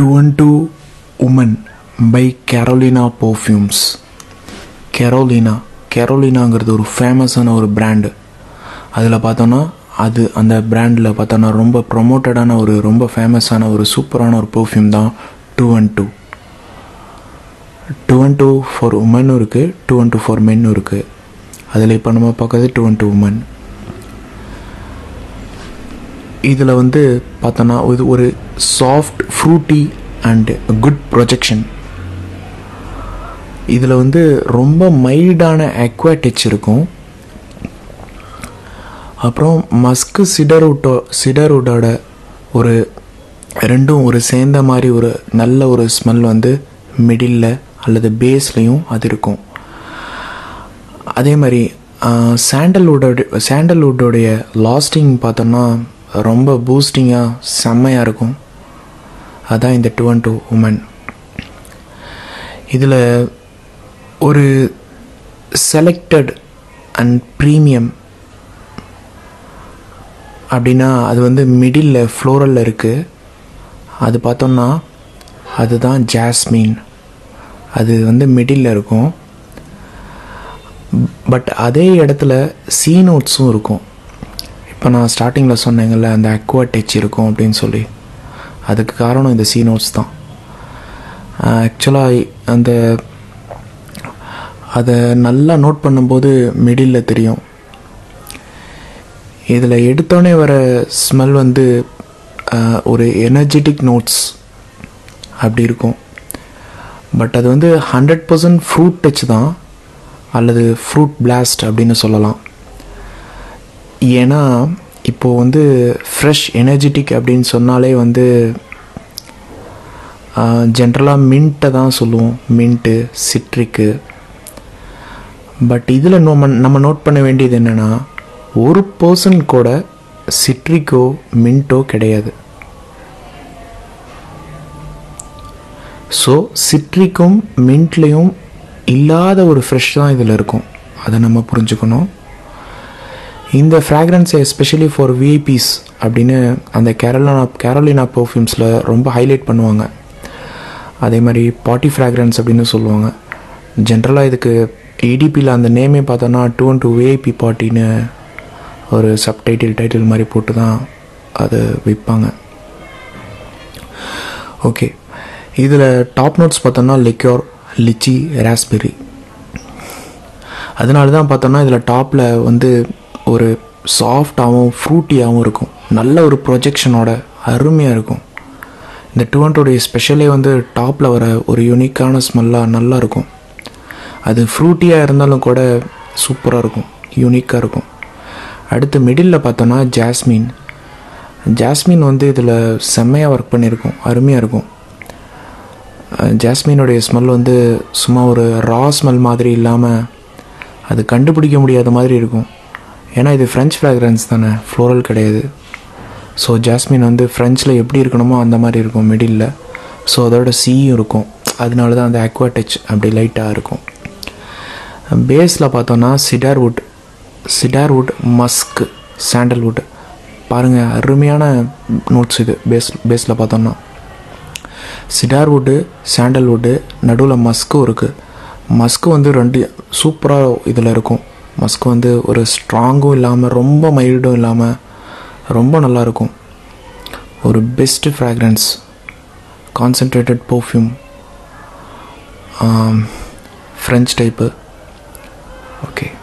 two and two woman by Carolina perfumes Carolina கெரோலினாங்கிறது ஒரு ஃபேமஸான ஒரு பிராண்டு அதில் பார்த்தோன்னா அது அந்த பிராண்டில் பார்த்தோன்னா ரொம்ப ப்ரொமோட்டடான ஒரு ரொம்ப ஃபேமஸான ஒரு சூப்பரான ஒரு பர்ஃப்யூம் தான் two and two two and two for உமனும் இருக்குது டூ அண்ட் டூ ஃபார் மென்னும் இருக்குது அதில் இப்போ நம்ம பார்க்கறது டூ அண்ட் டூ உமன் இதில் வந்து பார்த்தோன்னா இது ஒரு soft fruity and good projection இதில் வந்து ரொம்ப மைல்டான அக்வா டச் இருக்கும் அப்புறம் மஸ்கு சிடர்வுட்டோ சிடர்வுட்டோட ஒரு ரெண்டும் ஒரு சேர்ந்த மாதிரி ஒரு நல்ல ஒரு ஸ்மெல் வந்து மிடில் அல்லது பேஸ்லேயும் அது இருக்கும் அதே மாதிரி சாண்டல்வுட்டோட சாண்டல்வுட்டோடைய லாஸ்டிங் பார்த்தோன்னா ரொம்ப பூஸ்டிங்காக செம்மையாக இருக்கும் அதான் இந்த டூ அண்ட் டூ உமன் இதில் ஒரு செலக்டட் அண்ட் ப்ரீமியம் அப்படின்னா அது வந்து மிடில் ஃப்ளோரலில் இருக்குது அது பார்த்தோம்னா அதுதான் ஜாஸ்மின் அது வந்து மிடில் இருக்கும் பட் அதே இடத்துல சீ நோட்ஸும் இருக்கும் இப்போ நான் ஸ்டார்டிங்கில் சொன்னேங்கல்ல அந்த அக்வா டச் இருக்கும் அப்படின்னு சொல்லி அதுக்கு காரணம் இந்த சீ நோட்ஸ் தான் ஆக்சுவலாக அந்த அதை நல்லா நோட் பண்ணும்போது மிடில் தெரியும் இதில் எடுத்தோடனே வர ஸ்மெல் வந்து ஒரு எனர்ஜெட்டிக் நோட்ஸ் அப்படி இருக்கும் பட் அது வந்து ஹண்ட்ரட் பர்சன்ட் ஃப்ரூட் டச் தான் அல்லது ஃப்ரூட் பிளாஸ்ட் அப்படின்னு சொல்லலாம் ஏன்னா இப்போது வந்து ஃப்ரெஷ் எனர்ஜெட்டிக் அப்படின்னு சொன்னாலே வந்து ஜென்ரலாக மின்ட்டை தான் சொல்லுவோம் மின்ட்டு சிட்ரிக்கு பட் இதில் நம்ம நம்ம நோட் பண்ண வேண்டியது என்னென்னா ஒரு பர்சன் கூட சிட்ரிக்கோ மின்ட்டோ கிடையாது ஸோ சிட்ரிக்கும் மின்ட்லேயும் இல்லாத ஒரு ஃப்ரெஷ் தான் இதில் இருக்கும் அதை நம்ம புரிஞ்சுக்கணும் இந்த ஃப்ராக்ரன்ஸ் எஸ்பெஷலி ஃபார் விஐபிஸ் அப்படின்னு அந்த கேரளானா கேரோலினா பர்ஃப்யூம்ஸில் ரொம்ப ஹைலைட் பண்ணுவாங்க அதே மாதிரி பார்ட்டி ஃப்ராக்ரன்ஸ் அப்படின்னு சொல்லுவாங்க ஜென்ரலாக இதுக்கு ஏடிபியில் அந்த நேமே பார்த்தோன்னா டூ அண்ட் டூ விஐபி பார்ட்டின்னு ஒரு சப்டைட்டில் டைட்டில் மாதிரி போட்டு தான் அதை விற்பாங்க ஓகே இதில் டாப் நோட்ஸ் பார்த்தோன்னா லிக்யோர் லிச்சி ராஸ்பெரி அதனால தான் பார்த்தோன்னா இதில் டாப்பில் வந்து ஒரு சாஃப்டாகவும் ஃப்ரூட்டியாகவும் இருக்கும் நல்ல ஒரு ப்ரொஜெக்ஷனோட அருமையாக இருக்கும் இந்த டூ ஹண்ட்ரடுடைய ஸ்பெஷலே வந்து டாப்பில் வர ஒரு யூனிக்கான ஸ்மெல்லாக நல்லா இருக்கும் அது ஃப்ரூட்டியாக இருந்தாலும் கூட சூப்பராக இருக்கும் யூனிக்காக இருக்கும் அடுத்து மிடில் பார்த்தோன்னா ஜாஸ்மின் ஜாஸ்மின் வந்து இதில் செம்மையாக ஒர்க் பண்ணியிருக்கும் அருமையாக இருக்கும் ஜாஸ்மினுடைய ஸ்மெல் வந்து சும்மா ஒரு ரா ஸ்மெல் மாதிரி இல்லாமல் அது கண்டுபிடிக்க முடியாத மாதிரி இருக்கும் ஏன்னா இது ஃப்ரெஞ்ச் ஃப்ராக்ரன்ஸ் தானே ஃப்ளோரல் கிடையாது ஸோ ஜாஸ்மின் வந்து ஃப்ரெஞ்சில் எப்படி இருக்கணுமோ அந்த மாதிரி இருக்கும் மிடில் ஸோ அதோட சீயும் இருக்கும் அதனால தான் அந்த அக்வா டச் அப்படி லைட்டாக இருக்கும் பேஸில் பார்த்தோன்னா சிடார்வுட் சிடார்வுட் மஸ்க் சாண்டல்வுட் பாருங்கள் அருமையான நோட்ஸ் இது பேஸ் பேஸில் பார்த்தோன்னா சிடார்வுட்டு சாண்டல்வுட்டு நடுவில் மஸ்க்கும் இருக்குது மஸ்க்கு வந்து ரெண்டு சூப்பராக இதில் இருக்கும் மஸ்க் வந்து ஒரு ஸ்ட்ராங்கும் இல்லாமல் ரொம்ப மைல்டும் இல்லாமல் ரொம்ப நல்லாயிருக்கும் ஒரு best fragrance concentrated perfume French type okay